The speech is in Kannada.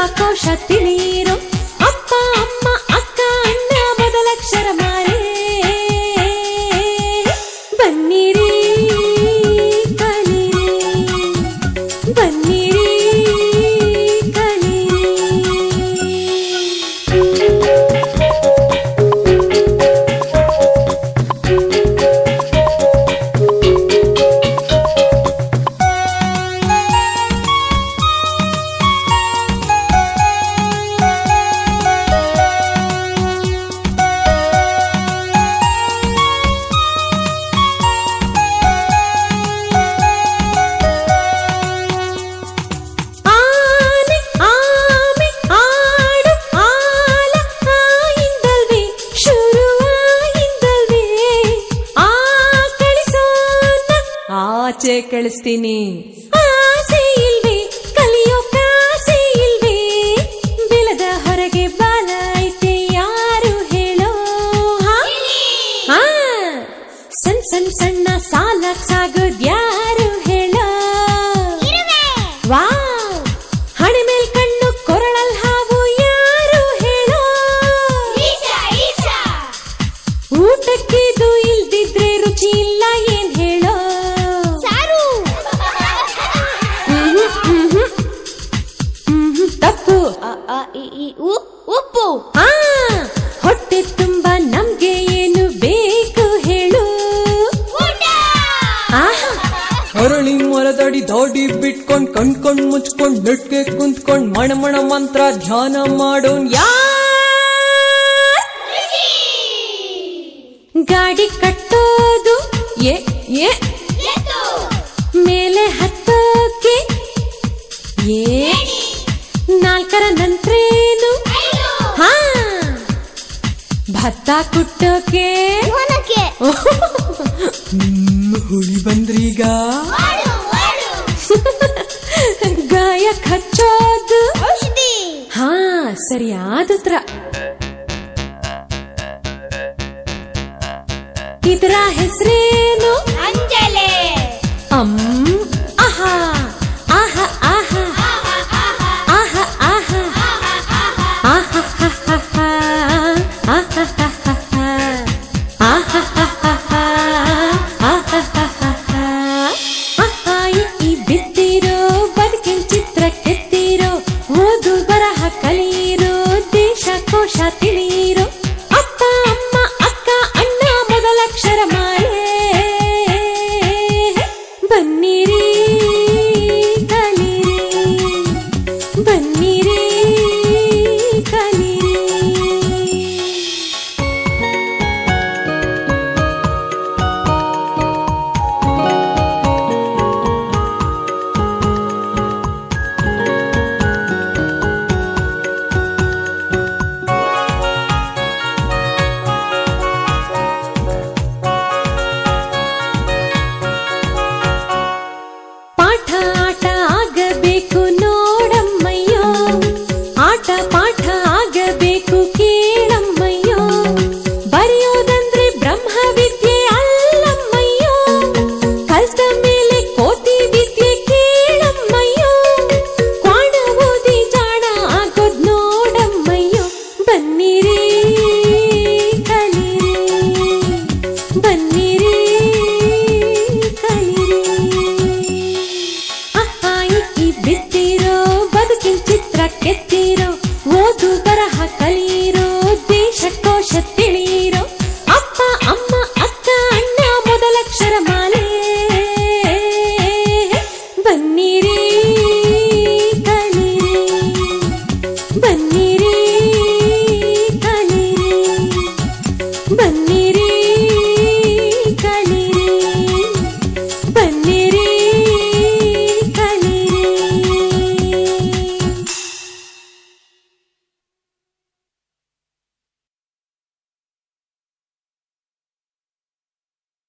ಜೀವಕೋಶ ತಿಳಿಯಿರೋ ಅಪ್ಪ ಅಮ್ಮ ಅಕ್ಕ ಅಣ್ಣ ಮೊದಲಕ್ಷರ ಮಾಲೆ ಬನ್ನಿರಿ ಕಲಿರಿ ಬನ್ನಿರಿ ಕಲಿರಿ ಆನೆ ಆಮೆ ಆಡು ಆಲ ಆಯಿಂದಲ್ವೇ ಶುರುವಾಯಿಂದಲ್ವೇ ಆ ಕಳಿಸೋನ ಆಚೆ ಕಳಿಸ್ತೀನಿ ಆಸೆ ಇಲ್ವೇ ಕಲಿಯೋ ಕಾಸೆ ಇಲ್ವೇ ಬಿಲದ ಹೊರಗೆ ಬಾಲ ಐತೆ ಯಾರು ಹೇಳೋ ಹಾ? ಹಾ ಸಣ್ಣ ಸಣ್ಣ ಸಣ್ಣ ಸಾಲಕ್ ಸಾಗೋದ್ ಯಾರು ಹೇಳೋ ವಾವ್ ಹಣೆ ಮೇಲ್ ಕಣ್ಣು ಕೊರಳಲ್ ಹಾವು ಯಾರು ಹೇಳೋ ಊಟಕ್ಕಿದು ಇಲ್ದಿದ್ರೆ ರುಚಿ ಇಲ್ಲ ಏನ್ ಹೇಳೋ ಮ್ಹೂ, ಮ್ಹೂ. ಮ್ಹೂ, ತಪ್ಪು ಉಪ್ಪು ಆ ಹೊಟ್ಟೆ ತುಂಬ ನಮ್ಗೆ ಏನು ಬೇಕು ಹೇಳು ಆಹಾ ಅರಳಿ ಮರದಡಿ ದಾಡಿ ಬಿಟ್ಕೊಂಡ್ ಕಣ್ಕೊಂಡ್ ಮುಚ್ಕೊಂಡ್ ನೆಟ್ಗೆ ಕುಂತ್ಕೊಂಡ್ ಮಣ ಮಣ ಮಂತ್ರ ಧ್ಯಾನ ಮಾಡೋನ್ ಯಾ ಗಾಡಿ ಕಟ್ಟೋದು ಏ ಏ ಮೇಲೆ ಹತ್ತೋಕೆ ಏ ನಾಲ್ಕರ ನಂತ್ರೇನು ಹಾ ಭತ್ತ ಕುಟ್ಟೋಕೆ ಹ್ಮ್, ಹುಳಿ ಬಂದ್ರೀಗ ಗಾಯ ಹಚ್ಚೋದು ಔಷಧಿ ಹಾ ಸರಿಯಾದ ಉತ್ತರ ಇದರ ಹೆಸರೇನು ಅಂಜಲೆ ಅಂ ಆಹಾ ಆಹಾ ಆಹಾ ಆಹಾ ಆಹಾ ಆಹಾಹಾಹಾಹಾ. ಆಹಾಹಾಹಾಹಾ. ಆಹಾಹಾಹಾಹಾ. ಆಹಾಹಾಹಾಹಾ. ಆಹಾ, ಈ ಈ ಬಿತ್ತಿರೋ ಬದುಕಿನ ಚಿತ್ರ ಕೆತ್ತಿರೋ ಓದು ಬರಹ ಕಲಿಯಿರೋ ದೇಶ ಕೋಶ ತಿಳಿ